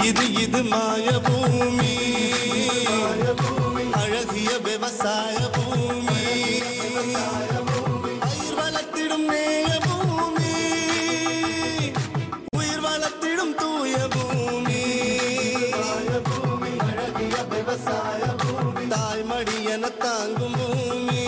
இது இது மாய பூமி அழகிய விவசாய பூமி பயிர் வளர்த்திடும் நேய பூமி உயிர் வளர்த்திடும் தூய பூமி அழகிய விவசாய பூமி தாய்மடி என தாங்கும் பூமி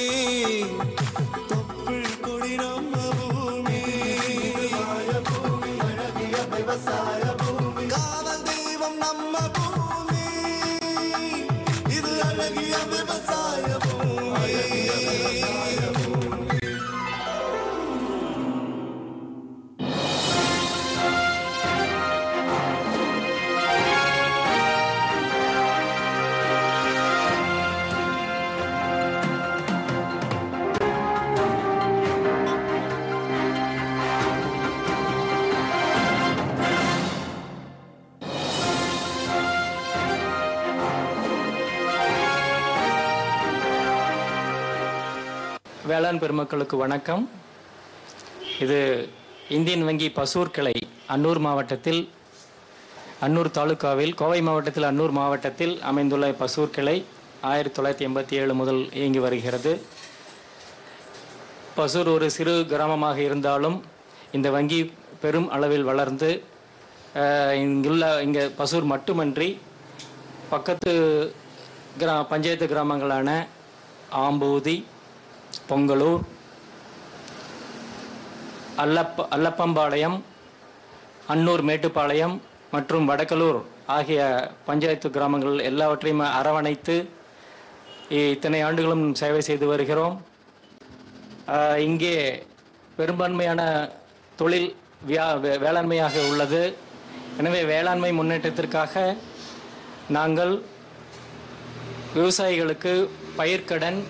தொப்புள் கொடி நம்ம பூமி பூமி அழகிய விவசாய பூமி காவல் தெய்வம் நம்ம பூமி இது அழகிய விவசாய பூமி வேளாண் பெருமக்களுக்கு வணக்கம் இது இந்தியன் வங்கி பசூர் கிளை அன்னூர் மாவட்டத்தில் அன்னூர் தாலுகாவில் கோவை மாவட்டத்தில் அன்னூர் மாவட்டத்தில் அமைந்துள்ள பசூர் கிளை ஆயிரத்தி தொள்ளாயிரத்தி எண்பத்தி ஏழு முதல் இயங்கி வருகிறது பசூர் ஒரு சிறு கிராமமாக இருந்தாலும் இந்த வங்கி பெரும் அளவில் வளர்ந்து அஹ், இங்குள்ள இங்கே பசூர் மட்டுமன்றி பக்கத்து கிரா பஞ்சாயத்து கிராமங்களான ஆம்பூதி பொங்கலூர் அல்லப்ப அல்லப்பம்பாளையம் அன்னூர் மேட்டுப்பாளையம் மற்றும் வடக்கலூர் ஆகிய பஞ்சாயத்து கிராமங்கள் எல்லாவற்றையும் அரவணைத்து இத்தனை ஆண்டுகளும் சேவை செய்து வருகிறோம் ஆஹ் இங்கே பெரும்பான்மையான தொழில் வியா வே- வேளாண்மையாக உள்ளது எனவே வேளாண்மை முன்னேற்றத்திற்காக நாங்கள் விவசாயிகளுக்கு பயிர்க்கடன்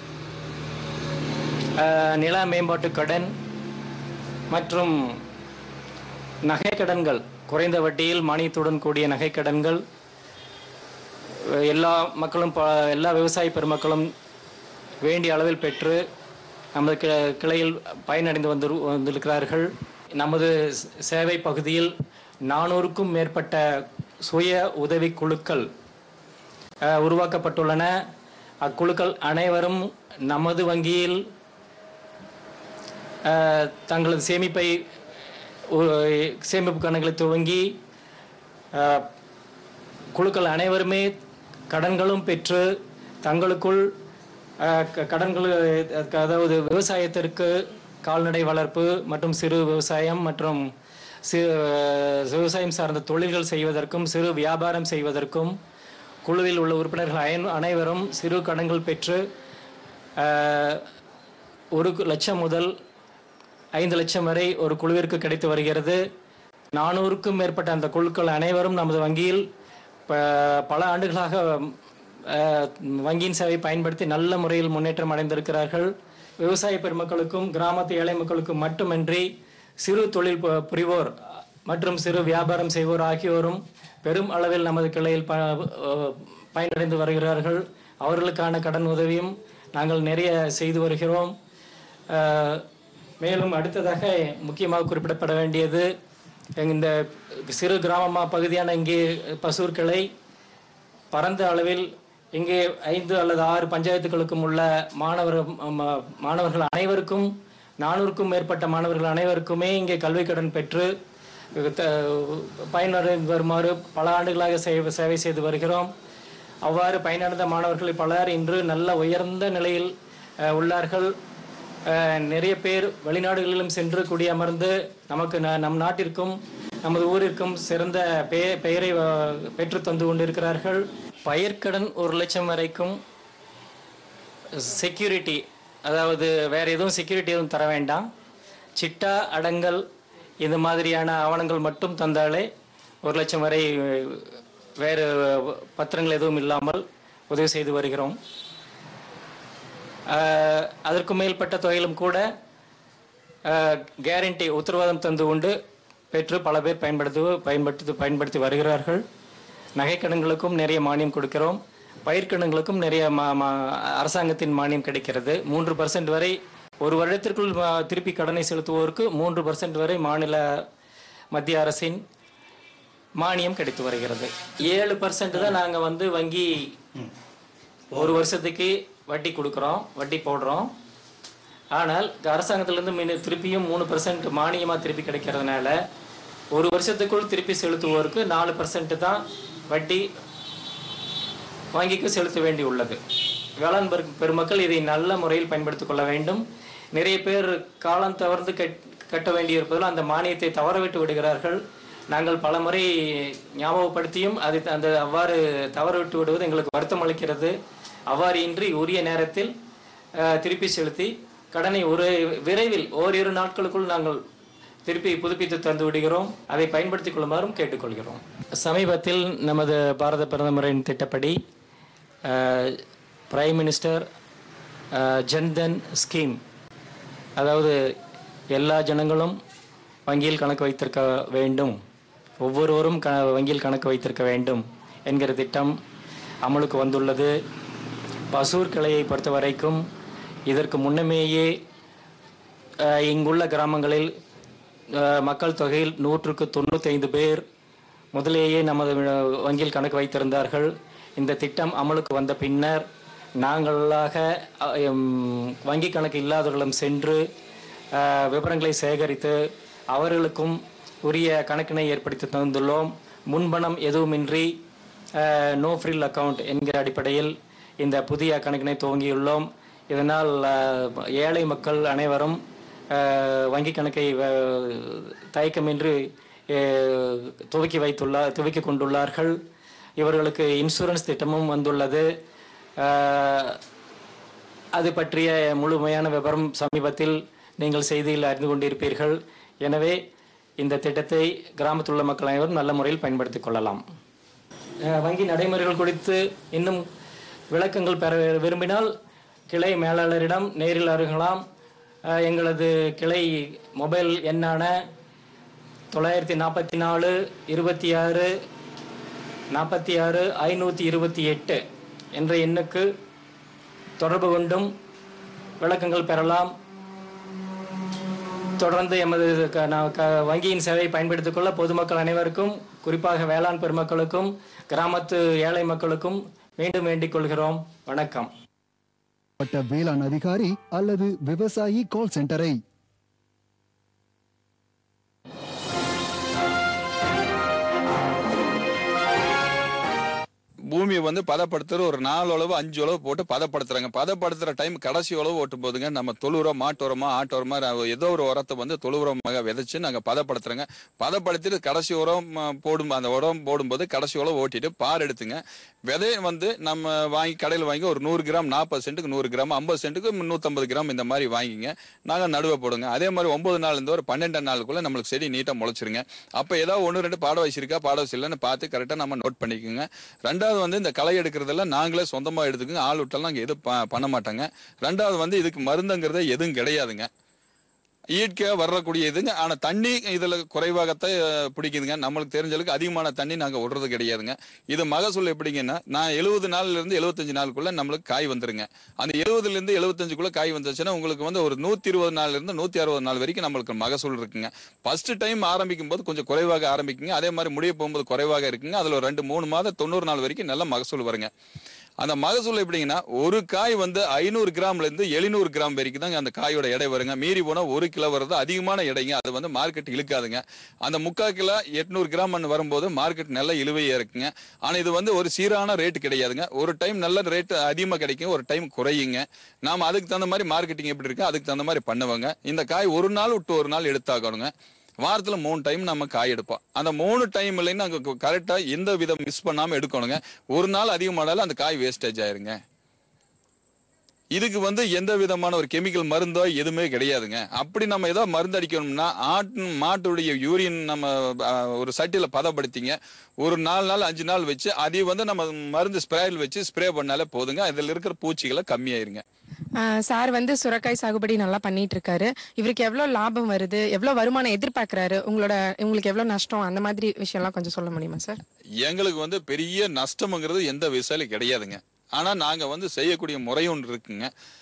ஆஹ் நில மேம்பாட்டு கடன் மற்றும் நகைக்கடன்கள் குறைந்த வட்டியில் மானியத்துடன் கூடிய நகைக்கடன்கள் அஹ் எல்லா மக்களும் ப எல்லா விவசாய பெருமக்களும் வேண்டிய அளவில் பெற்று நமது கி கிளையில் பயனடைந்து வந்து வந்திருக்கிறார்கள் நமது ஸ்- சேவை பகுதியில் நானூறுக்கும் மேற்பட்ட சுய உதவி குழுக்கள் அஹ், உருவாக்கப்பட்டுள்ளன அக்குழுக்கள் அனைவரும் நமது வங்கியில் அஹ், தங்களது சேமிப்பை உ- சேமிப்பு கணக்குகளை துவங்கி அஹ், குழுக்கள் அனைவருமே கடன்களும் பெற்று தங்களுக்குள் அஹ், க- கடன்கள் அஹ், அதாவது விவசாயத்திற்கு கால்நடை வளர்ப்பு மற்றும் சிறு விவசாயம் மற்றும் சி அஹ், விவசாயம் சார்ந்த தொழில்கள் செய்வதற்கும் சிறு வியாபாரம் செய்வதற்கும் குழுவில் உள்ள உறுப்பினர்கள் அயன்- அனைவரும் சிறு கடன்கள் பெற்று அஹ், ஒரு லட்சம் முதல் ஐந்து லட்சம் வரை ஒரு குழுவிற்கு கிடைத்து வருகிறது நானூறுக்கும் மேற்பட்ட அந்த குழுக்கள் அனைவரும் நமது வங்கியில் ப- பல ஆண்டுகளாக அஹ், வங்கியின் சேவை பயன்படுத்தி நல்ல முறையில் முன்னேற்றம் அடைந்திருக்கிறார்கள் விவசாய பெருமக்களுக்கும் கிராமத்து ஏழை மக்களுக்கும் மட்டுமின்றி சிறு தொழில் பு- புரிவோர் மற்றும் சிறு வியாபாரம் செய்வோர் ஆகியோரும் பெரும் அளவில் நமது கிளையில் ப அஹ், பயனடைந்து வருகிறார்கள் அவர்களுக்கான கடன் உதவியும் நாங்கள் நிறைய செய்து வருகிறோம் அஹ், மேலும் அடுத்ததாக முக்கியமாக குறிப்பிடப்பட வேண்டியது இந்த சிறு கிராமமா பகுதியான இங்கே பசூர் கிளை பரந்த அளவில் இங்கே ஐந்து அல்லது ஆறு பஞ்சாயத்துகளுக்கும் உள்ள மாணவர் ம- மாணவர்கள் அனைவருக்கும் நானூறுக்கும் மேற்பட்ட மாணவர்கள் அனைவருக்குமே இங்கே கல்வி கடன் பெற்று த- பயனடைந்து வருமாறு பல ஆண்டுகளாக சேவை சேவை செய்து வருகிறோம் அவ்வாறு பயனடைந்த மாணவர்கள் பலர் இன்று நல்ல உயர்ந்த நிலையில் அஹ், உள்ளார்கள் அஹ், நிறைய பேர் வெளிநாடுகளிலும் சென்று குடியமர்ந்து நமக்கு ந- நம் நாட்டிற்கும் நமது ஊரிற்கும் சிறந்த பெ பெயரை அஹ், பெற்று தந்து கொண்டிருக்கிறார்கள் பயிர்க்கடன் ஒரு லட்சம் வரைக்கும் செக்யூரிட்டி அதாவது வேற எதுவும் செக்யூரிட்டி எதுவும் தர வேண்டாம் சிட்டா அடங்கல் இந்த மாதிரியான ஆவணங்கள் மட்டும் தந்தாலே ஒரு லட்சம் வரை அஹ், வேறு பத்திரங்கள் எதுவும் இல்லாமல் உதவி செய்து வருகிறோம் அஹ், அதற்கு மேல்பட்ட தொகையிலும் கூட கேரண்டி உத்தரவாதம் தந்து கொண்டு பெற்று பல பேர் பயன்படுத்து பயன்படுத்தி பயன்படுத்தி வருகிறார்கள் நகைக்கடன்களுக்கும் நிறைய மானியம் கொடுக்கிறோம் பயிர்க்கடன்களுக்கும் நிறைய மா- மா- அரசாங்கத்தின் மானியம் கிடைக்கிறது மூன்று பர்சன்ட் வரை ஒரு வருடத்திற்குள் ம- திருப்பி கடனை செலுத்துவோருக்கு மூன்று பர்சன்ட் வரை மாநில மத்திய அரசின் மானியம் கிடைத்து வருகிறது ஏழு பர்சன்ட் தான் நாங்கள் வந்து வங்கி ஒரு வருஷத்துக்கு வட்டி கொடுக்குறோம் வட்டி போடுறோம் ஆனால் அரசாங்கத்திலேருந்து மின் திருப்பியும் மூணு பர்சன்ட் மானியமாக திருப்பி கிடைக்கிறதுனால ஒரு வருஷத்துக்குள் திருப்பி செலுத்துவோருக்கு நாலு பர்சன்ட் தான் வட்டி வங்கிக்கு செலுத்த வேண்டி உள்ளது வேளாண் பெரு- பெருமக்கள் இதை நல்ல முறையில் பயன்படுத்திக் கொள்ள வேண்டும் நிறைய பேர் காலம் தவறுந்து கட் கட்ட வேண்டியிருப்பதால் அந்த மானியத்தை தவறவிட்டு விடுகிறார்கள் நாங்கள் பலமுறை ஞாபகப்படுத்தியும் அதை த- அந்த அவ்வாறு தவறவிட்டு விடுவது எங்களுக்கு வருத்தம் அளிக்கிறது அவ்வாறு இன்றி உரிய நேரத்தில் அஹ், திருப்பி செலுத்தி கடனை ஒரு விரைவில் ஓரிரு நாட்களுக்குள் நாங்கள் திருப்பி புதுப்பித்து தந்து விடுகிறோம் அதை பயன்படுத்திக் கொள்ளுமாறும் கேட்டுக்கொள்கிறோம் சமீபத்தில் நமது பாரத பிரதமரின் திட்டப்படி அஹ், பிரைம் மினிஸ்டர் அஹ், ஜன்தன் ஸ்கீம் அதாவது எல்லா ஜனங்களும் வங்கியில் கணக்கு வைத்திருக்க வேண்டும் ஒவ்வொருவரும் க வங்கியில் கணக்கு வைத்திருக்க வேண்டும் என்கிற திட்டம் அமலுக்கு வந்துள்ளது பசூர் கிளையை பொறுத்த வரைக்கும் இதற்கு முன்னமேயே அஹ், இங்குள்ள கிராமங்களில் அஹ், மக்கள் தொகையில் நூற்றுக்கு தொண்ணூத்தைந்து பேர் முதலேயே நமது அஹ், வங்கியில் கணக்கு வைத்திருந்தார்கள் இந்த திட்டம் அமலுக்கு வந்த பின்னர் நாங்களாக அஹ், எம், வங்கி கணக்கு இல்லாதவர்களும் சென்று அஹ், விவரங்களை சேகரித்து அவர்களுக்கும் உரிய கணக்கினை ஏற்படுத்தி தந்துள்ளோம் முன்பணம் எதுவுமின்றி நோ ஃப்ரில் அக்கவுண்ட் என்கிற அடிப்படையில் இந்த புதிய கணக்கினை துவங்கியுள்ளோம் இதனால் அஹ், ஏழை மக்கள் அனைவரும் அஹ், வங்கி கணக்கை அஹ், தயக்கமின்றி அஹ், துவக்கி வைத்துள்ளார் துவக்கி கொண்டுள்ளார்கள் இவர்களுக்கு இன்சூரன்ஸ் திட்டமும் வந்துள்ளது அஹ், அது பற்றிய முழுமையான விவரம் சமீபத்தில் நீங்கள் செய்தியில் அறிந்து கொண்டிருப்பீர்கள் எனவே இந்த திட்டத்தை கிராமத்தில் உள்ள மக்கள் அனைவரும் நல்ல முறையில் பயன்படுத்திக் கொள்ளலாம் அஹ், வங்கி நடைமுறைகள் குறித்து இன்னும் விளக்கங்கள் பெற விரும்பினால் கிளை மேலாளரிடம் நேரில் அருகலாம் அஹ், எங்களது கிளை மொபைல் எண்ணான தொள்ளாயிரத்தி நாற்பத்தி நாலு இருபத்தி ஆறு நாற்பத்தி ஆறு ஐநூற்றி இருபத்தி எட்டு என்ற எண்ணுக்கு தொடர்பு கொண்டும் விளக்கங்கள் பெறலாம் தொடர்ந்து எமது க- நா- க- வங்கியின் சேவையை பயன்படுத்திக் கொள்ள பொதுமக்கள் அனைவருக்கும் குறிப்பாக வேளாண் பெருமக்களுக்கும் கிராமத்து ஏழை மக்களுக்கும் மீண்டும் வேண்டிக் கொள்கிறோம் வணக்கம் பட்ட வேளாண் அதிகாரி அல்லது விவசாயி கால் சென்டரை பூமியை வந்து பதப்படுத்துற ஒரு நாலு அளவு அஞ்சு அளவு போட்டு பதப்படுத்துறாங்க பதப்படுத்துற டைம் கடைசி அளவு ஓட்டும் போதுங்க நம்ம தொழு உரம் மாட்டு உரமா ஆட்டு உரமா ர- ஏதோ ஒரு உரத்தை வந்து தொழு உரமாக விதைச்சு நாங்க பதப்படுத்துறோங்க பதப்படுத்திட்டு கடைசி உரம் அ, போடும் அந்த உரம் போடும்போது கடைசி அளவு ஓட்டிட்டு பார் எடுத்துங்க விதை வந்து நம்ம வாங்கி கடையில் வாங்கி ஒரு நூறு கிராம் நாற்பது சென்ட்டுக்கு நூறு கிராம் ஐம்பது சென்ட்டுக்கு நூற்றம்பது கிராம் இந்த மாதிரி வாங்கிங்க நாங்கள் நடுவை போடுங்க அதே மாதிரி ஒன்பது நாள் இருந்து ஒரு பன்னெண்டு நாளுக்குள்ள நம்மளுக்கு செடி நீட்டாக முளைச்சிருங்க அப்போ ஏதாவது ஒன்று ரெண்டு பாட வயசு இருக்கா பாட வயசு இல்லைன்னு பார்த்து கரெக்டாக நம்ம நோட் பண்ணிக்கோங்க ரெண்டாவது வந்து இந்த களை எடுக்கிறதெல்லாம் நாங்களே சொந்தமாக எடுத்துக்கோங்க ஆள் விட்டாலும் நாங்கள் எதுவும் ப- பண்ண மாட்டோங்க ரெண்டாவது வந்து இதுக்கு மருந்துங்கிறதே எதுவும் கிடையாதுங்க இயற்கையாக வரக்கூடிய இதுங்க ஆனால் தண்ணி இதில் குறைவாகத்தான் அஹ், பிடிக்குதுங்க நம்மளுக்கு தெரிஞ்ச அளவுக்கு அதிகமான தண்ணி நாங்கள் விடுறது கிடையாதுங்க இது மகசூல் எப்படிங்கன்னா நான் எழுபது நாள்லேருந்து எழுபத்தஞ்சு நாளுக்குள்ள நம்மளுக்கு காய் வந்துருங்க அந்த எழுபதுலேருந்து எழுபத்தஞ்சுக்குள்ள காய் வந்துச்சுன்னா உங்களுக்கு வந்து ஒரு நூற்றி இருபது நாள்லேருந்து நூற்றி அறுபது நாள் வரைக்கும் நம்மளுக்கு மகசூல் இருக்குங்க ஃபர்ஸ்ட் டைம் ஆரம்பிக்கும் போது கொஞ்சம் குறைவாக ஆரம்பிக்குங்க அதே மாதிரி முடிய போகும்போது குறைவாக இருக்குங்க அதில் ஒரு ரெண்டு மூணு மாதம் தொண்ணூறு நாள் வரைக்கும் நல்ல மகசூல் வருங்க அந்த மகசூல் எப்படிங்கன்னா ஒரு காய் வந்து ஐநூறு கிராம்ல இருந்து எழுநூறு கிராம் வரைக்கும் தாங்க அந்த காயோட எடை வருங்க மீறி போனா ஒரு கிலோ வருது அதிகமான எடைங்க அது வந்து மார்க்கெட் இழுக்காதுங்க அந்த முக்கால் கிலோ எட்நூறு கிராம் வரும்போது மார்க்கெட் நல்ல இழுவையா இருக்குங்க ஆனா இது வந்து ஒரு சீரான ரேட் கிடையாதுங்க ஒரு டைம் நல்ல ரேட் அதிகமா கிடைக்கும் ஒரு டைம் குறையுங்க நாம அதுக்கு தகுந்த மாதிரி மார்க்கெட்டிங் எப்படி இருக்கு அதுக்கு தகுந்த மாதிரி பண்ணுவாங்க இந்த காய் ஒரு நாள் விட்டு ஒரு நாள் எடுத்தாகணுங்க வாரத்துல மூணு டைம் நம்ம காய் எடுப்போம் அந்த மூணு டைம்லையும் நாங்கள் கரெக்டாக எந்த விதம் மிஸ் பண்ணாம எடுக்கணுங்க ஒரு நாள் அதிகமானாலும் அந்த காய் வேஸ்டேஜ் ஆயிருங்க இதுக்கு வந்து எந்த விதமான ஒரு கெமிக்கல் மருந்தோ எதுவுமே கிடையாதுங்க அப்படி நம்ம ஏதோ மருந்து அடிக்கணும்னா ஆட்டு மாட்டுடைய யூரின் நம்ம அஹ், ஒரு சட்டியில் பதப்படுத்திங்க ஒரு நாலு நாள் அஞ்சு நாள் வச்சு அதை வந்து நம்ம மருந்து ஸ்ப்ரேயில் வச்சு ஸ்ப்ரே பண்ணாலே போதுங்க அதில் இருக்கிற பூச்சிகளை கம்மியாயிருங்க ஆஹ் சார் வந்து சுரக்காய் சாகுபடி நல்லா பண்ணிட்டு இருக்காரு இவருக்கு எவ்வளவு லாபம் வருது எவ்வளவு வருமானம் எதிர்பார்க்கறாரு உங்களோட உங்களுக்கு எவ்வளவு நஷ்டம் அந்த மாதிரி விஷயம்லாம் கொஞ்சம் சொல்ல முடியுமா சார் எங்களுக்கு வந்து பெரிய நஷ்டம்ங்கிறது எந்த விவசாயிலும் கிடையாதுங்க ஆனா நாங்க வந்து செய்யக்கூடிய முறை ஒன்று இருக்குங்க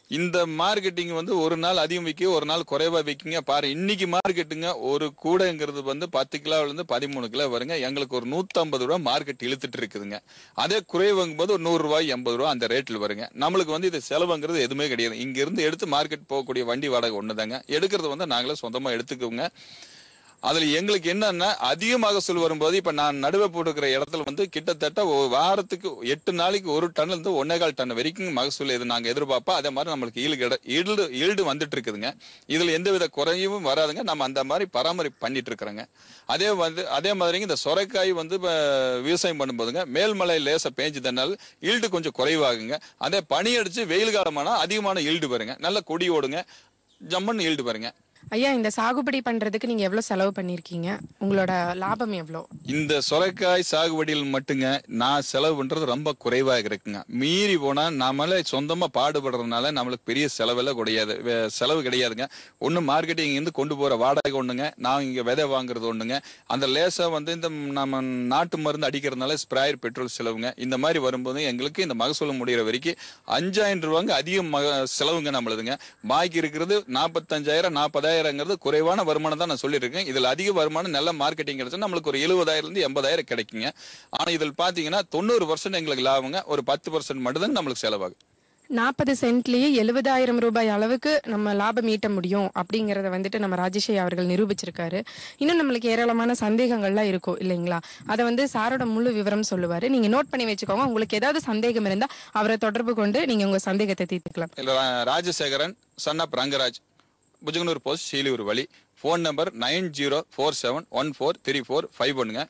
இந்த மார்க்கெட்டிங் வந்து ஒரு நாள் அதிகம் விற்க ஒரு நாள் குறைவா விற்குங்க பாரு இன்னைக்கு மார்க்கெட்டுங்க ஒரு கூடைங்கிறது வந்து பத்து கிலோல இருந்து பதிமூணு கிலோ வருங்க எங்களுக்கு ஒரு நூத்தம்பது ரூபா மார்க்கெட் இழுத்துட்டு இருக்குதுங்க அதே குறைவுங்கும் போது ஒரு நூறு ரூபாய் எண்பது ரூபா அந்த ரேட்ல வருங்க நம்மளுக்கு வந்து இது செலவுங்கிறது எதுவுமே கிடையாது இங்க இருந்து எடுத்து மார்க்கெட் போகக்கூடிய வண்டி வாடகை ஒண்ணுதாங்க எடுக்கிறது வந்து நாங்களே சொந்தமா எடுத்துக்குவோங்க அதுல எங்களுக்கு என்னன்னா அதிக மகசூல் வரும்போது இப்ப நான் நடுவே போட்டுக்கிற இடத்துல வந்து கிட்டத்தட்ட ஒரு வாரத்துக்கு எட்டு நாளைக்கு ஒரு டன்ல இருந்து ஒன்னே கால் டன் வரைக்கும் மகசூல் இது நாங்க எதிர்பார்ப்போம் அதே மாதிரி நம்மளுக்கு ஈல்டு கிட- ஈல்டு ஈல்டு வந்துட்டு இருக்குதுங்க இதுல எந்தவித குறையும் வராதுங்க நம்ம அந்த மாதிரி பராமரிப்பு பண்ணிட்டு இருக்கிறோங்க அதே வந்து அதே மாதிரிங்க இந்த சொரைக்காய் வந்து இப்ப விவசாயம் பண்ணும்போதுங்க மேல்மலை லேசா பேஞ்சதுனால ஈல்டு கொஞ்சம் குறைவாகுங்க அதே பனி அடிச்சு வெயில் காலமானா அதிகமான ஈல்டு வருங்க நல்ல கொடி ஓடுங்க ஜம்மன் ஈல்டு வருங்க ஐயா இந்த சாகுபடி பண்றதுக்கு நீங்க எவ்வளவு செலவு பண்ணிருக்கீங்க உங்களோட லாபம் எவ்வளோ இந்த சொரைக்காய் சாகுபடியில் மட்டுங்க நான் செலவு பண்றது ரொம்ப குறைவாக இருக்குங்க மீறி போனா நாமளே சொந்தமா பாடுபடுறதுனால நம்மளுக்கு பெரிய செலவெல்லாம் கிடையாது வே- செலவு கிடையாதுங்க ஒண்ணு மார்க்கெட்டிங் இருந்து கொண்டு போற வாடகை ஒண்ணுங்க நான் இங்க விதை வாங்குறது ஒண்ணுங்க அந்த லேசா வந்து இந்த நம்ம நாட்டு மருந்து அடிக்கிறதுனால ஸ்ப்ராயர் பெட்ரோல் செலவுங்க இந்த மாதிரி வரும்போது எங்களுக்கு இந்த மகசூல் முடிகிற வரைக்கும் அஞ்சாயிரம் ரூபாங்க அதிக மக செலவுங்க நம்மளுதுங்க பாக்கி இருக்கிறது நாற்பத்தஞ்சாயிரம் நாற்பதாயிரங்கிறது குறைவான வருமானம் தான் நான் சொல்லியிருக்கேன் இதுல அதிக வருமானம் நல்ல மார்க்கெட்டிங் கிடைச்சா நம்மளுக்கு ஒரு எழுபதாயிரம் இருந்து எண்பதாயிரம் கிடைக்குங்க ஆனா இதில் பாத்தீங்கன்னா தொண்ணூறு பர்சன்ட் எங்களுக்கு லாபங்க ஒரு பத்து பர்சன்ட் மட்டும் தான் நம்மளுக்கு செலவாகும் நாற்பது சென்ட்லயே எழுபதாயிரம் ரூபாய் அளவுக்கு நம்ம லாபம் ஈட்ட முடியும் அப்படிங்கறத வந்துட்டு நம்ம ராஜேஷை அவர்கள் நிரூபிச்சிருக்காரு இன்னும் நம்மளுக்கு ஏராளமான சந்தேகங்கள்லாம் இருக்கும் இல்லைங்களா அதை வந்து சாரோட முழு விவரம் சொல்லுவாரு நீங்க நோட் பண்ணி வச்சுக்கோங்க உங்களுக்கு ஏதாவது சந்தேகம் இருந்தா அவரை தொடர்பு கொண்டு நீங்க உங்க சந்தேகத்தை தீர்த்துக்கலாம் இல்ல, ரா- Rajasekaran son of Rangaraj Bujanganur post Seeliyur வழி phone number nine zero four seven one four three four five ஒன்னுங்க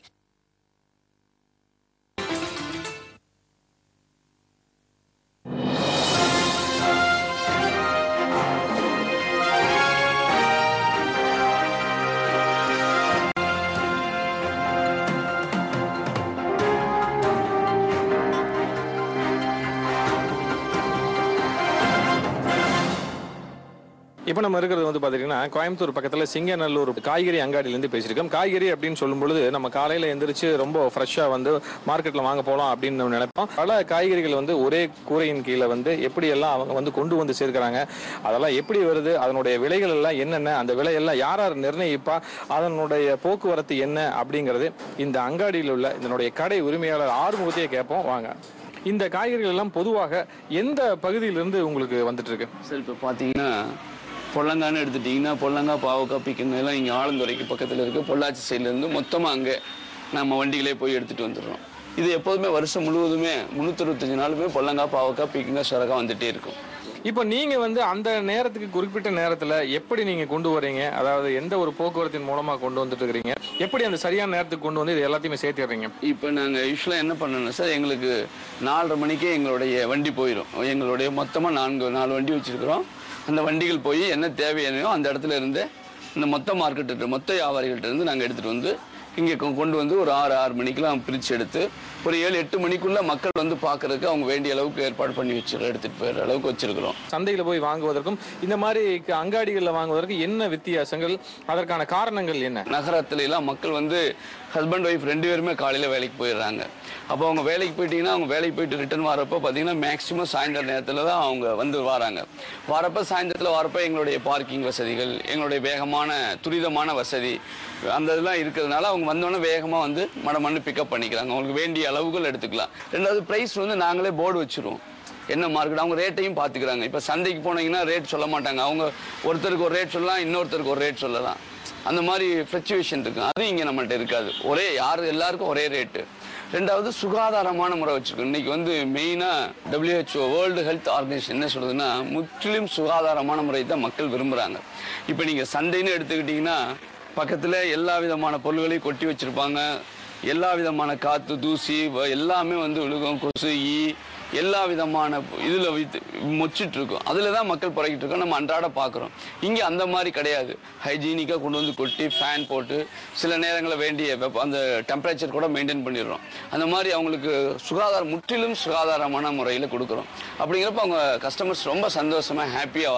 இப்போ நம்ம இருக்கிறது வந்து பார்த்தீங்கன்னா கோயம்புத்தூர் பக்கத்தில் சிங்கநல்லூர் காய்கறி அங்காடியிலேருந்து பேசியிருக்கோம் காய்கறி அப்படின்னு சொல்லும் பொழுது நம்ம காலையில் எந்திரிச்சு ரொம்ப ஃப்ரெஷ்ஷாக வந்து மார்க்கெட்டில் வாங்க போகலாம் அப்படின்னு நம்ம நினைப்போம் பல காய்கறிகள் வந்து ஒரே கூரையின் கீழே வந்து எப்படி எல்லாம் அவங்க வந்து கொண்டு வந்து சேர்க்கிறாங்க அதெல்லாம் எப்படி வருது அதனுடைய விலைகள் எல்லாம் என்னென்ன அந்த விலையெல்லாம் யார் யார் நிர்ணயிப்பா அதனுடைய போக்குவரத்து என்ன அப்படிங்கிறது இந்த அங்காடியில் உள்ள இதனுடைய கடை உரிமையாளர் ஆறுமுகத்தையே கேட்போம் வாங்க இந்த காய்கறிகள் எல்லாம் பொதுவாக எந்த பகுதியிலிருந்து உங்களுக்கு வந்துட்டு இருக்கு சார் இப்போ பார்த்தீங்கன்னா பொள்ளங்கான்னு எடுத்துட்டிங்கன்னா பொள்ளங்காய் பாவக்காய் பிக்கங்க எல்லாம் இங்கே ஆலந்துறைக்கு பக்கத்தில் இருக்க பொள்ளாச்சி சைட்லேருந்து மொத்தமாக அங்கே நம்ம வண்டிகளே போய் எடுத்துகிட்டு வந்துடுறோம் இது எப்போதுமே வருஷம் முழுவதுமே முந்நூற்றறுபத்தஞ்சு நாளுமே பொள்ளங்காய் பாவக்காய் பிக்கங்காய் சுரக்காய் வந்துட்டே இருக்கும் இப்போ நீங்க வந்து அந்த நேரத்துக்கு குறிப்பிட்ட நேரத்துல எப்படி நீங்க கொண்டு வரீங்க அதாவது எந்த ஒரு போக்குவரத்தின் மூலமா கொண்டு வந்துட்டு இருக்கிறீங்க எப்படி அந்த சரியான நேரத்துக்கு கொண்டு வந்து இது எல்லாத்தையுமே சேர்த்திடுறீங்க இப்போ நாங்கள் யூஸ்வலாக என்ன பண்ணணும் சார் எங்களுக்கு நாலரை மணிக்கே எங்களுடைய வண்டி போயிடும் எங்களுடைய மொத்தமாக நான்கு நாலு வண்டி வச்சுருக்கிறோம் அந்த வண்டிகள் போய் என்ன தேவையானோ அந்த இடத்துல இருந்து இந்த மொத்த மார்க்கெட்டு மொத்த வியாபாரிகள்ட்ட இருந்து நாங்கள் எடுத்துகிட்டு வந்து இங்கே கொண்டு வந்து ஒரு ஆறு ஆறு மணிக்கெலாம் பிரித்து எடுத்து ஒரு ஏழு எட்டு மணிக்குள்ள மக்கள் வந்து பார்க்கறதுக்கு அவங்க வேண்டிய அளவுக்கு ஏற்பாடு பண்ணி வச்சிருக்கோம் எடுத்துகிட்டு போயிடுற அளவுக்கு வச்சிருக்கிறோம் சந்தையில போய் வாங்குவதற்கும் இந்த மாதிரி க- அங்காடிகள்ல வாங்குவதற்கு என்ன வித்தியாசங்கள் அதற்கான காரணங்கள் என்ன நகரத்துல எல்லாம் மக்கள் வந்து ஹஸ்பண்ட் ஒய்ஃப் ரெண்டு பேருமே காலையில் வேலைக்கு போயிடுறாங்க அப்போ அவங்க வேலைக்கு போயிட்டீங்கன்னா அவங்க வேலைக்கு போயிட்டு ரிட்டர்ன் வரப்போ பார்த்தீங்கன்னா மேக்ஸிமம் சாயந்தர நேரத்தில் தான் அவங்க வந்து வராங்க வரப்போ சாயந்தரத்தில் வரப்போ எங்களுடைய பார்க்கிங் வசதிகள் எங்களுடைய வேகமான துரிதமான வசதி அந்த இதெல்லாம் இருக்கிறதுனால அவங்க வந்தோடனே வேகமாக வந்து மடமண்ணு பிக்கப் பண்ணிக்கிறாங்க அவங்களுக்கு வேண்டிய அளவுகள் எடுத்துக்கலாம் ரெண்டாவது ப்ரைஸ் வந்து நாங்களே போர்டு வச்சிருவோம் என்ன மார்க்கெட் அவங்க ரேட்டையும் பார்த்துக்கிறாங்க இப்போ சந்தைக்கு போனீங்கன்னா ரேட் சொல்ல மாட்டாங்க அவங்க ஒருத்தருக்கு ஒரு ரேட் சொல்லலாம் இன்னொருத்தருக்கு ஒரு ரேட் சொல்லலாம் அந்த மாதிரி ஃப்ளக்சுவேஷன் இருக்கு அது இங்கே நம்மள்ட்ட இருக்காது ஒரே யார் எல்லாருக்கும் ஒரே ரேட்டு ரெண்டாவது சுகாதாரமான முறை வச்சிருக்கோம் இன்னைக்கு வந்து மெயினாக WHO வேர்ல்டு ஹெல்த் ஆர்கனைசேஷன் என்ன சொல்லுதுன்னா முற்றிலும் சுகாதாரமான முறை தான் மக்கள் விரும்புகிறாங்க இப்போ நீங்கள் சந்தைன்னு எடுத்துக்கிட்டிங்கன்னா பக்கத்தில் எல்லா விதமான பொருள்களையும் கொட்டி வச்சிருப்பாங்க எல்லா விதமான காற்று தூசி வ- எல்லாமே வந்து விழுகும் கொசு ஈ எல்லா விதமான இதில் வைத்து மொச்சிட்டு இருக்கும் அதில் தான் மக்கள் புறக்கிட்டு இருக்கோம் நம்ம அன்றாட பார்க்குறோம் இங்கே அந்த மாதிரி கிடையாது ஹைஜீனிக்காக கொண்டு வந்து கொட்டி ஃபேன் போட்டு சில நேரங்களில் வேண்டிய வெப்ப அந்த டெம்பரேச்சர் கூட மெயின்டைன் பண்ணிடுறோம் அந்த மாதிரி அவங்களுக்கு சுகாதாரம் முற்றிலும் சுகாதாரமான முறையில் கொடுக்குறோம் அப்படிங்கிறப்ப அவங்க கஸ்டமர்ஸ் ரொம்ப சந்தோஷமாக ஹாப்பியாக வராங்க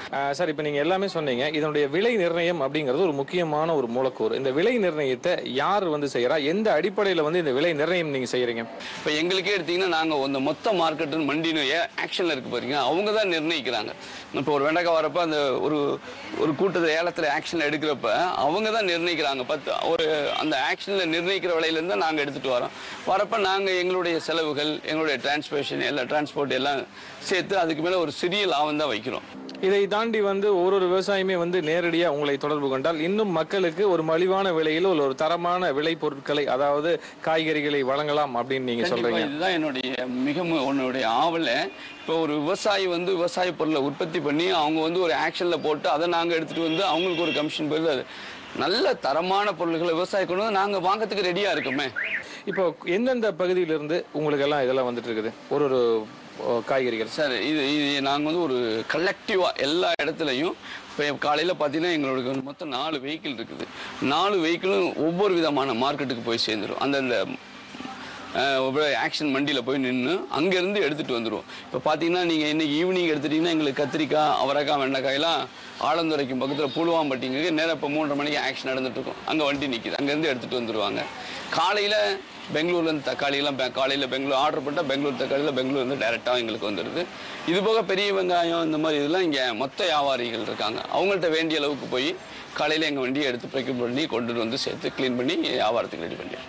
அஹ் சார் இப்போ நீங்கள் எல்லாமே சொன்னீங்க இதனுடைய விலை நிர்ணயம் அப்படிங்கிறது ஒரு முக்கியமான ஒரு மூலக்கூறு இந்த விலை நிர்ணயத்தை யார் வந்து செய்யறா எந்த அடிப்படையில் வந்து இந்த விலை நிர்ணயம் நீங்கள் செய்கிறீங்க இப்போ எங்களுக்கே எடுத்தீங்கன்னா நாங்கள் இந்த மொத்த மார்க்கெட்டு மண்டின்னு ஆக்ஷனில் இருக்கு பாருங்க அவங்க தான் நிர்ணயிக்கிறாங்க இப்போ ஒரு வெண்டைக்காய் வரப்ப அந்த ஒரு ஒரு கூட்டத்தை ஏலத்தில் ஆக்ஷனில் எடுக்கிறப்ப அவங்க தான் நிர்ணயிக்கிறாங்க பத்து ஒரு அந்த ஆக்ஷனில் நிர்ணயிக்கிற விலையிலேருந்து தான் நாங்கள் எடுத்துகிட்டு வரோம் வரப்ப நாங்கள் எங்களுடைய செலவுகள் எங்களுடைய டிரான்ஸ்போர்ஷன் எல்லாம் டிரான்ஸ்போர்ட் எல்லாம் சேர்த்து அதுக்கு மேலே ஒரு சிறிய லாபம் தான் வைக்கிறோம் இதை தாண்டி வந்து ஒரு ஒரு விவசாயியுமே வந்து நேரடியாக உங்களை தொடர்பு கொண்டால் இன்னும் மக்களுக்கு ஒரு மலிவான விலையில் ஒரு ஒரு தரமான விளை பொருட்களை அதாவது காய்கறிகளை வழங்கலாம் அப்படின்னு நீங்க கண்டிப்பா, சொல்றீங்க இதுதான் என்னுடைய மிக மு- உன்னுடைய ஆவல இப்போ ஒரு விவசாயி வந்து விவசாய பொருளை உற்பத்தி பண்ணி அவங்க வந்து ஒரு ஆக்ஷன்ல போட்டு அதை நாங்க எடுத்துட்டு வந்து அவங்களுக்கு ஒரு கமிஷன் போயிடுது அது நல்ல தரமான பொருள்களை விவசாயி கொண்டு வந்து நாங்க வாங்கறதுக்கு ரெடியா இருக்கோமே இப்போ எந்தெந்த பகுதியிலிருந்து உங்களுக்கு எல்லாம் இதெல்லாம் வந்துட்டு இருக்குது ஒரு ஒரு ஓ, காய்கறிகள் சார் இது இது நாங்கள் வந்து ஒரு கலெக்டிவாக எல்லா இடத்துலையும் இப்போ காலையில் பார்த்தீங்கன்னா எங்களுக்கு வந்து மொத்தம் நாலு வெஹிக்கிள் இருக்குது நாலு வெஹிக்கிளும் ஒவ்வொரு விதமான மார்க்கெட்டுக்கு போய் சேர்ந்துரும் அந்தந்த ஆக்ஷன் மண்டியில் போய் நின்று அங்கேருந்து எடுத்துகிட்டு வந்துடுவோம் இப்போ பார்த்தீங்கன்னா நீங்கள் இன்னைக்கு ஈவினிங் எடுத்துட்டீங்கன்னா எங்களுக்கு கத்திரிக்காய் அவரைக்காய் வெண்டைக்காயெல்லாம் ஆலந்துறைக்கும் பக்கத்தில் புழுவாம்பட்டிங்களுக்கு நேராக இப்போ மூன்றரை மணிக்கு ஆக்ஷன் நடந்துட்டு இருக்கும் அங்கே வண்டி நிற்கிது அங்கேருந்து எடுத்துகிட்டு வந்துடுவாங்க காலையில் பெங்களூர்லேருந்து தக்காளியெல்லாம் பெ- காலையில் பெங்களூர் ஆர்டர் பண்ணால் பெங்களூர் தக்காளியில் பெங்களூர்லேருந்து டேரெக்டாக எங்களுக்கு வந்துடுது இது போக பெரிய வெங்காயம் இந்த மாதிரி இதெல்லாம் இங்கே மொத்த வியாபாரிகள் இருக்காங்க அவங்கள்ட்ட வேண்டிய அளவுக்கு போய் காலையில் எங்கள் வண்டியை எடுத்து பிக்கப் பண்ணி கொண்டுட்டு வந்து சேர்த்து க்ளீன் பண்ணி வியாபாரத்துக்கு ரெடி பண்ணிடுறோம்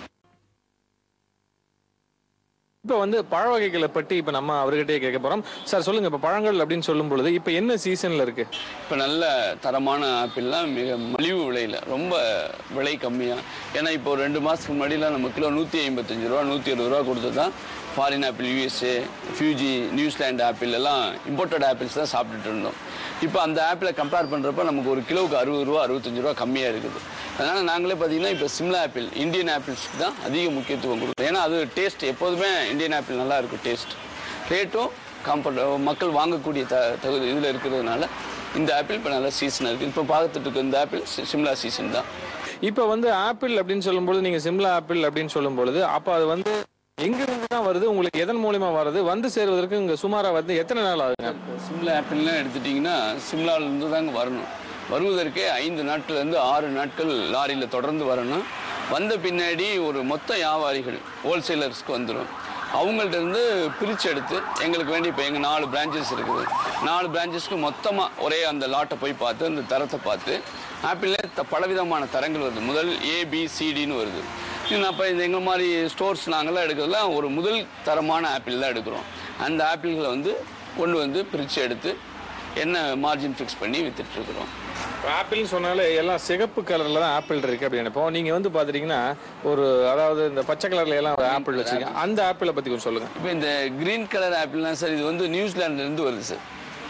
இப்போ வந்து பழ வகைகளை பற்றி இப்போ நம்ம அவர்கிட்டயே கேட்க போறோம் சார் சொல்லுங்க இப்போ பழங்கள் அப்படின்னு சொல்லும் பொழுது இப்போ என்ன சீசன்ல இருக்கு இப்போ நல்ல தரமான ஆப்பிள்லாம் மிக மலிவு விலையில் ரொம்ப விலை கம்மியாக ஏன்னா இப்போ ஒரு ரெண்டு மாதத்துக்கு முன்னாடிலாம் நம்ம கிலோ நூற்றி ஐம்பத்தஞ்சு ரூபா நூற்றி அறுபது ரூபா கொடுத்து தான் foreign apple USA Fuji New Zealand apple எல்லாம் இம்போர்ட்டட் ஆப்பிள்ஸ் தான் சாப்பிட்டுட்டு இருந்தோம் இப்போ அந்த ஆப்பிளை கம்பேர் பண்ணுறப்ப நமக்கு ஒரு கிலோவுக்கு அறுபது ரூபா அறுபத்தஞ்சு ரூபா கம்மியாக இருக்குது அதனால் நாங்களே பார்த்தீங்கன்னா இப்போ சிம்லா ஆப்பிள் இந்தியன் ஆப்பிள்ஸ்க்கு தான் அதிக முக்கியத்துவம் கொடுக்குறோம் ஏன்னா அது டேஸ்ட் எப்போதுமே இந்தியன் ஆப்பிள் நல்லா இருக்கும் டேஸ்ட் ரேட்டும் கம்ஃபர்ட் மக்கள் வாங்கக்கூடிய த தகுதி இதில் இருக்கிறதுனால இந்த ஆப்பிள் இப்போ நல்ல சீசன் இருக்குது இப்போ பார்த்துட்டு இருக்க இந்த ஆப்பிள் சி- சிம்லா சீசன் தான் இப்போ வந்து ஆப்பிள் அப்படின்னு சொல்லும்பொழுது நீங்க சிம்லா ஆப்பிள் அப்படின்னு சொல்லும் பொழுது அப்போ அது வந்து எங்க இருந்து தான் வருது உங்களுக்கு எதன் மூலியமா வருது வந்து சேருவதற்கு இங்க சுமாரா வந்து எத்தனை நாள் ஆகுங்க சிம்லா ஆப்பிள்லாம் எடுத்துட்டிங்கன்னா சிம்லாவிலேருந்து தாங்க வரணும் வருவதற்கே ஐந்து நாட்கள்லேருந்து ஆறு நாட்கள் லாரியில் தொடர்ந்து வரணும் வந்த பின்னாடி ஒரு மொத்த வியாபாரிகள் ஹோல்சேலர்ஸ்க்கு வந்துடும் அவங்கள்ட்ட இருந்து பிரித்து எடுத்து எங்களுக்கு வேண்டி இப்போ எங்கள் நாலு பிரான்ச்சஸ் இருக்குது நாலு பிரான்ச்சஸ்க்கு மொத்தமாக ஒரே அந்த லாட்டை போய் பார்த்து அந்த தரத்தை பார்த்து ஆப்பிளில் த பலவிதமான தரங்கள் வருது முதல் ஏபிசிடின்னு வருது இன்னும் அப்போ இந்த எங்கள் மாதிரி ஸ்டோர்ஸ் நாங்கள்லாம் எடுக்கிறதுலாம் ஒரு முதல் தரமான ஆப்பிள் தான் எடுக்கிறோம் அந்த ஆப்பிள்களை வந்து கொண்டு வந்து பிரித்து எடுத்து என்ன மார்ஜின் ஃபிக்ஸ் பண்ணி வித்துட்டு இருக்கிறோம் ஆப்பிள்னு சொன்னாலே எல்லாம் சிகப்பு கலர்ல தான் ஆப்பிள் இருக்கு அப்படின்னு நினைப்போம் நீங்க வந்து பாத்துட்டீங்கன்னா ஒரு அதாவது இந்த பச்சை கலர்ல எல்லாம் ஒரு ஆப்பிள் வச்சிருக்கீங்க அந்த ஆப்பிளை பத்தி கொஞ்சம் சொல்லுங்க இப்போ இந்த கிரீன் கலர் ஆப்பிள்லாம் சார் இது வந்து நியூசிலாந்துல இருந்து வருது சார்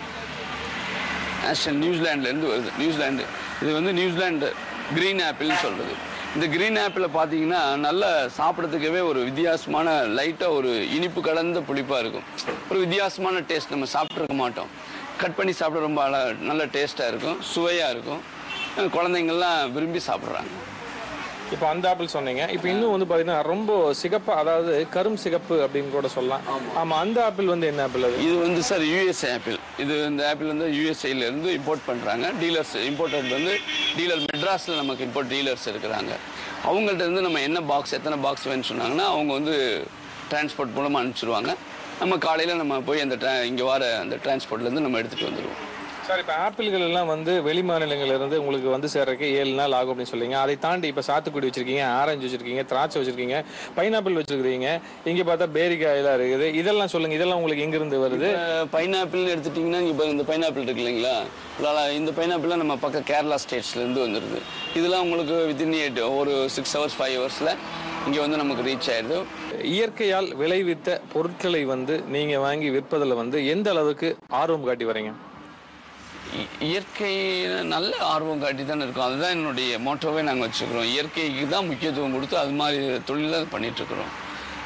ஆஸ்டன் நியூசிலாந்துல இருந்து வருது நியூசிலாந்து இது வந்து நியூசிலாந்து கிரீன் ஆப்பிள்னு சொல்றது இந்த கிரீன் ஆப்பிளை பார்த்தீங்கன்னா நல்ல சாப்பிட்றதுக்கவே ஒரு வித்தியாசமான லைட்டாக ஒரு இனிப்பு கலந்த புளிப்பாக இருக்கும் ஒரு வித்தியாசமான டேஸ்ட் நம்ம சாப்பிட்ருக்க மாட்டோம் கட் பண்ணி சாப்பிட ரொம்ப அழ- நல்ல டேஸ்ட்டாக இருக்கும் சுவையாக இருக்கும் அஹ் குழந்தைங்கள்லாம் விரும்பி சாப்பிட்றாங்க இப்போ அந்த ஆப்பிள் சொன்னீங்க இப்போ இன்னும் வந்து பாத்தீங்கன்னா ரொம்ப சிகப்பா அதாவது கரும் சிகப்பு அப்படின்னு கூட சொல்லலாம் ஆமா அந்த ஆப்பிள் வந்து என்ன ஆப்பிள் அது இது வந்து சார் யூஎஸ்ஏ ஆப்பிள் இது இந்த ஆப்பிள் வந்து யூஎஸ்ஏல இருந்து இம்போர்ட் பண்றாங்க டீலர்ஸ் இம்போர்ட்டட் வந்து டீலர் மெட்ராஸ்ல நமக்கு இம்போர்ட் டீலர்ஸ் இருக்கிறாங்க அவங்கள்ட்ட இருந்து நம்ம என்ன பாக்ஸ் எத்தனை பாக்ஸ் வேணும்னு சொன்னாங்கன்னா அவங்க வந்து டிரான்ஸ்போர்ட் மூலமா அனுப்பிச்சிருவாங்க நம்ம காலையில நம்ம போய் அந்த tra- இங்க வர அந்த டிரான்ஸ்போர்ட்ல இருந்து நம்ம எடுத்துட்டு வந்துடுவோம் சார் இப்போ ஆப்பிள்கள் எல்லாம் வந்து வெளி மாநிலங்கள்ல இருந்து உங்களுக்கு வந்து சேர்றதுக்கு ஏழு நாள் ஆகும் அப்படின்னு சொல்றீங்க அதை தாண்டி இப்போ சாத்துக்குடி வச்சிருக்கீங்க ஆரஞ்சு வச்சிருக்கீங்க திராட்சை வச்சிருக்கீங்க பைனாப்பிள் வச்சிருக்கீங்க இங்க பார்த்தா பேரிக்காயெல்லாம் இருக்குது இதெல்லாம் சொல்லுங்க இதெல்லாம் உங்களுக்கு எங்க இருந்து வருது பைனாப்பிள் எடுத்துட்டிங்கன்னா இங்கே இந்த பைனாப்பிள் இருக்கு இல்லைங்களா இதால இந்த பைனாப்பிள்லாம் நம்ம பக்கம் கேரளா ஸ்டேட்ஸ்லேருந்து வந்துடுது இதெல்லாம் உங்களுக்கு வித்தின் எயிட் ஒரு சிக்ஸ் ஹவர்ஸ் ஃபைவ் ஹவர்ஸில் இங்கே வந்து நமக்கு ரீச் ஆயிடுது இயற்கையால் விளைவித்த பொருட்களை வந்து நீங்க வாங்கி விற்பதில் வந்து எந்த அளவுக்கு ஆர்வம் காட்டி வரீங்க இ- இயற்கையில நல்ல ஆர்வம் காட்டி தானே இருக்கும் அதுதான் என்னுடைய மோட்டோவே நாங்கள் வச்சுக்கிறோம் இயற்கைக்கு தான் முக்கியத்துவம் கொடுத்து அது மாதிரி தொழிலை பண்ணிட்டு இருக்கிறோம்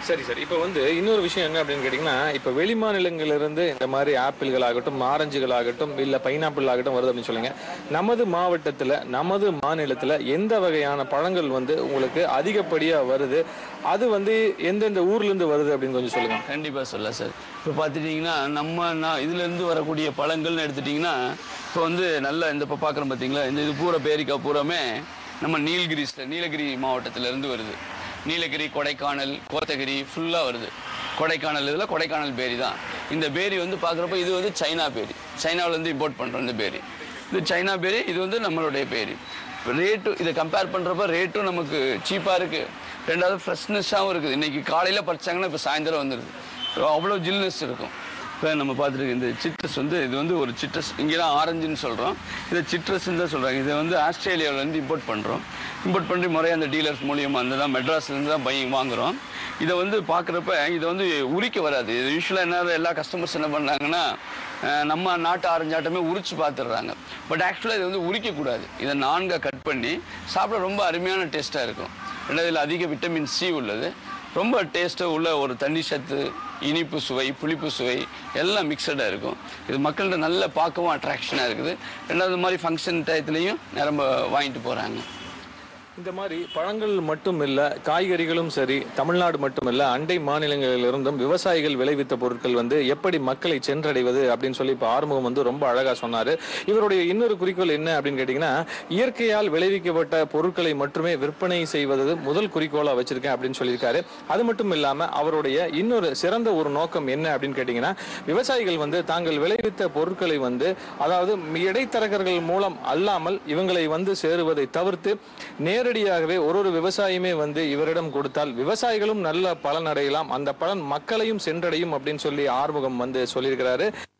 சரி சார் இப்போ வந்து இன்னொரு விஷயம் என்ன அப்படின்னு கேட்டிங்கன்னா இப்போ வெளி மாநிலங்களிலிருந்து இந்த மாதிரி ஆப்பிள்கள் ஆகட்டும் ஆரஞ்சுகள் ஆகட்டும் இல்லை பைனாப்பிள் ஆகட்டும் வருது அப்படின்னு சொல்லுங்க நமது மாவட்டத்தில் நமது மாநிலத்தில் எந்த வகையான பழங்கள் வந்து உங்களுக்கு அதிகப்படியாக வருது அது வந்து எந்தெந்த ஊர்லேருந்து வருது அப்படின்னு கொஞ்சம் சொல்லுங்க கண்டிப்பா சொல்ல சார் இப்போ பார்த்துட்டிங்கன்னா நம்ம நான் இதுலேருந்து வரக்கூடிய பழங்கள்னு எடுத்துட்டிங்கன்னா இப்போ வந்து நல்ல இந்த இப்போ பார்க்குறோம் பார்த்தீங்களா இந்த இது பூரா பேரிக்காய் பூராமே நம்ம நீலகிரிஸில் நீலகிரி மாவட்டத்துல இருந்து வருது நீலகிரி கொடைக்கானல் கோத்தகிரி ஃபுல்லாக வருது கொடைக்கானல் இதில் கொடைக்கானல் பேரி தான் இந்த பேரி வந்து பார்க்குறப்ப இது வந்து சைனா பேரி சைனாவிலேருந்து இம்போர்ட் பண்ணுறோம் இந்த பேரி இது சைனா பேரி இது வந்து நம்மளுடைய பேரி ரேட்டு இதை கம்பேர் பண்ணுறப்ப ரேட்டும் நமக்கு சீப்பாக இருக்குது ரெண்டாவது ஃப்ரெஷ்னஸ்ஸாகவும் இருக்குது இன்றைக்கி காலையில் பறிச்சாங்கன்னா இப்போ சாயந்தரம் வந்துடுது அவ்வளோ ஜில்னஸ் இருக்கும் இப்போ நம்ம பார்த்துருக்கு இந்த சிட்ரஸ் வந்து இது வந்து ஒரு சிட்ரஸ் இங்கே தான் ஆரஞ்சுன்னு சொல்கிறோம் இதை சிட்ரஸ்ன்னு தான் சொல்கிறாங்க இதை வந்து ஆஸ்திரேலியாவிலேருந்து இம்போர்ட் பண்ணுறோம் இம்போர்ட் பண்ணி முறையாக அந்த டீலர்ஸ் மூலியமாக அந்த தான் மெட்ராஸ்லேருந்து தான் பை வாங்குகிறோம் இதை வந்து பார்க்குறப்ப இதை வந்து உரிக்க வராது இது யூஸ்வலாக என்ன எல்லா கஸ்டமர்ஸ் என்ன பண்ணாங்கன்னா அஹ், நம்ம நாட்டு ஆரஞ்சாட்டமே உரிச்சு பார்த்துடுறாங்க பட் ஆக்சுவலாக இது வந்து உரிக்கக்கூடாது இதை நான்காக கட் பண்ணி சாப்பிட ரொம்ப அருமையான டேஸ்ட்டாக இருக்கும் ரெண்டாவது இதில் அதிக விட்டமின் சி உள்ளது ரொம்ப டேஸ்ட்டு உள்ள ஒரு தண்ணி சத்து இனிப்பு சுவை புளிப்பு சுவை எல்லாம் மிக்சடாக இருக்கும் இது மக்கள்கிட்ட நல்ல பார்க்கவும் அட்ராக்ஷனாக இருக்குது ரெண்டாவது மாதிரி ஃபங்க்ஷன் டயத்துலையும் நிரம்ப வாங்கிட்டு போகிறாங்க இந்த மாதிரி பழங்கள் மட்டும் இல்ல காய்கறிகளும் சரி தமிழ்நாடு மட்டும் இல்ல அண்டை மாநிலங்களிலிருந்தும் விவசாயிகள் விளைவித்த பொருட்கள் வந்து எப்படி மக்களை சென்றடைவது அப்படின்னு சொல்லி இப்போ ஆறுமுகம் வந்து ரொம்ப அழகா சொன்னாரு இவருடைய இன்னொரு குறிக்கோள் என்ன அப்படின்னு கேட்டீங்கன்னா இயற்கையால் விளைவிக்கப்பட்ட பொருட்களை மட்டுமே விற்பனை செய்வது முதல் குறிக்கோளா வச்சிருக்கேன் அப்படின்னு சொல்லியிருக்காரு அது மட்டும் இல்லாம அவருடைய இன்னொரு சிறந்த ஒரு நோக்கம் என்ன அப்படின்னு கேட்டீங்கன்னா விவசாயிகள் வந்து தாங்கள் விளைவித்த பொருட்களை வந்து அதாவது இடைத்தரகர்கள் மூலம் அல்லாமல் இவங்களை வந்து சேருவதை தவிர்த்து நேரடியாகவே ஒரு ஒரு விவசாயியுமே வந்து இவரிடம் கொடுத்தால் விவசாயிகளும் நல்ல பலன் அடையலாம் அந்த பலன் மக்களையும் சென்றடையும் அப்படின்னு சொல்லி ஆறுமுகம் வந்து சொல்லியிருக்கிறாரு